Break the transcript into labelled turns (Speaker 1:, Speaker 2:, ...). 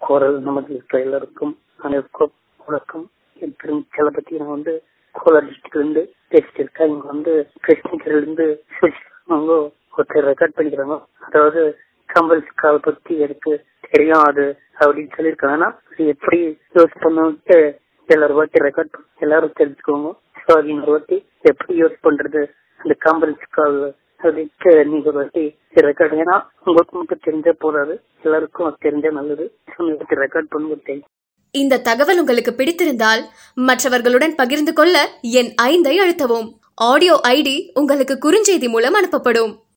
Speaker 1: குரல் நமது இருக்கிற எல்லாருக்கும் அனைவருக்கும் வணக்கம் என் பெரும் பத்தி நான் வந்து கோலார் டிஸ்ட்ரிக்ட்ல இருந்து பேசிட்டு இருக்கேன் இங்க வந்து கிருஷ்ணகிரில இருந்து அவங்க ஒருத்தர் ரெக்கார்ட் பண்ணிக்கிறாங்க அதாவது கம்பல் கால் பத்தி எனக்கு தெரியும் அது அப்படின்னு சொல்லியிருக்காங்க ஆனா அது எப்படி யூஸ் பண்ணுன்ட்டு எல்லாரும் வாட்டி ரெக்கார்ட் எல்லாரும் தெரிஞ்சுக்கோங்க ஸோ அது இன்னொரு வாட்டி எப்படி யூஸ் பண்றது அந்த காம்பரன்ஸ் கால் அதுக்கு நீங்க ஒரு வாட்டி ரெக்கார்ட் ஏன்னா உங்களுக்கு மட்டும் தெரிஞ்சா போதாது எல்லாருக்கும் அது தெரிஞ்சா நல்லது ஸோ ரெக்கார்ட் பண்ணுங்க தெரியும்
Speaker 2: இந்த தகவல் உங்களுக்கு பிடித்திருந்தால் மற்றவர்களுடன் பகிர்ந்து கொள்ள என் ஐந்தை அழுத்தவும் ஆடியோ ஐடி உங்களுக்கு குறுஞ்செய்தி மூலம் அனுப்பப்படும்